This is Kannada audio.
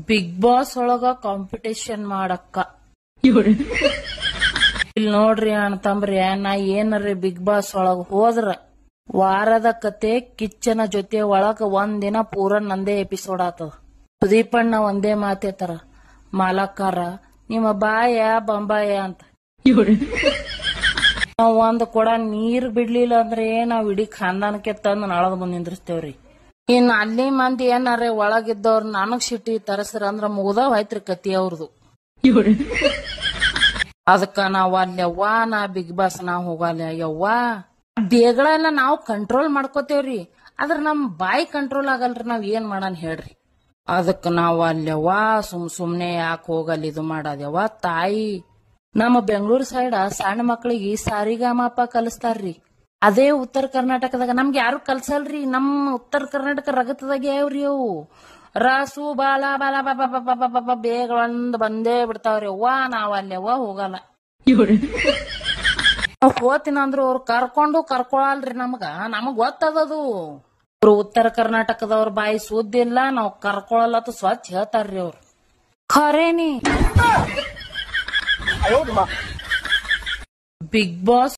ಬಿಗ್ ಬಾಸ್ ಒಳಗ ಕಾಂಪಿಟೇಷನ್ ಮಾಡಕ್ಕ ಇಲ್ಲಿ ನೋಡ್ರಿ ಅಣ್ತಂಬ್ರಿ ನಾ ಏನರ್ರಿ ಬಿಗ್ ಬಾಸ್ ಒಳಗ ಹೋದ್ರ ವಾರದ ಕತೆ ಕಿಚ್ಚನ ಜೊತೆ ಒಳಗ ಒಂದಿನ ಪೂರ ನಂದೇ ಎಪಿಸೋಡ್ ಆತದ ಸುದೀಪಣ್ಣ ಒಂದೇ ಮಾತೇತಾರ ಮಾಲಕ್ಕಾರ ನಿಮ್ಮ ಬಾಯ ಬಂಬಾಯ ಅಂತ ನಾವ್ ಒಂದ್ ಕೊಡ ನೀರ್ ಬಿಡ್ಲಿಲ್ಲ ಅಂದ್ರೆ ನಾವ್ ಇಡೀ ಖಾನ್ದಾನಕ್ಕೆ ತಂದು ನಾಳದ್ ಬಂದ್ ನಿಂದ್ರಿಸ್ತೇವ್ರಿ ಇನ್ ಅಲ್ಲಿ ಮಂದಿ ಏನಾರ ಒಳಗಿದ್ದವ್ರ ನನಗ್ ಸಿಟ್ಟಿ ತರಸ್ರ ಅಂದ್ರ ಮುಗ್ದ ಹೋಯ್ತ್ರಿ ಕತಿ ಅವ್ರದು ಅದಕ್ಕ ನಾವ್ ಅಲ್ಲಿ ಯವ್ವಾ ನಾ ಬಿಗ್ ಬಾಸ್ ನಾ ಹೋಗಲ್ಲ ಯವ್ವಾ ದೇಗಳೆಲ್ಲ ನಾವು ಕಂಟ್ರೋಲ್ ಮಾಡ್ಕೋತೇವ್ರಿ ಆದ್ರ ನಮ್ ಬಾಯಿ ಕಂಟ್ರೋಲ್ ಆಗಲ್ರಿ ನಾವ್ ಏನ್ ಮಾಡನ್ ಹೇಳ್ರಿ ಅದಕ್ಕ ನಾವ್ ಅಲ್ಯವ್ವಾ ಸುಮ್ ಸುಮ್ನೆ ಯಾಕೆ ಹೋಗಲ್ಲ ಇದು ಮಾಡದ್ಯವ್ವ ತಾಯಿ ನಮ್ಮ ಬೆಂಗಳೂರು ಸೈಡ್ ಸಣ್ಣ ಮಕ್ಳಿಗೆ ಸಾರಿಗಾಮಪ್ಪ ಕಲಿಸ್ತಾರ್ರಿ ಅದೇ ಉತ್ತರ ಕರ್ನಾಟಕದಾಗ ನಮ್ಗೆ ಯಾರು ಕಲ್ಸಲ್ರಿ ನಮ್ ಉತ್ತರ ಕರ್ನಾಟಕ ರಗತದಾಗ ಯಾವ್ರಿ ಅವು ರಾಸು ಬಾಲ ಬಾಲ ಬಾಬಾ ಬಾಬಾ ಬಾಬಾ ಬೇಗ ಒಂದ್ ಬಂದೇ ಬಿಡ್ತಾವ್ರಿ ಅವ್ವ ನಾವ್ ಅಲ್ಯವ್ವ ಹೋಗಲ್ಲ ನಾವ್ ಹೋತಿನ ಅಂದ್ರ ಅವ್ರು ಕರ್ಕೊಂಡು ಕರ್ಕೊಳಲ್ರಿ ನಮಗ ನಮಗ್ ಗೊತ್ತದದು ಅವ್ರು ಉತ್ತರ ಕರ್ನಾಟಕದವ್ರ ಬಾಯಿ ಸುದ್ದಿಲ್ಲ ನಾವ್ ಕರ್ಕೊಳಲ್ಲ ಅಂತ ಸ್ವಚ್ಛ ಹೇಳ್ತಾರ್ರಿ ಅವ್ರು ಖರೇನಿ ಬಿಗ್ ಬಾಸ್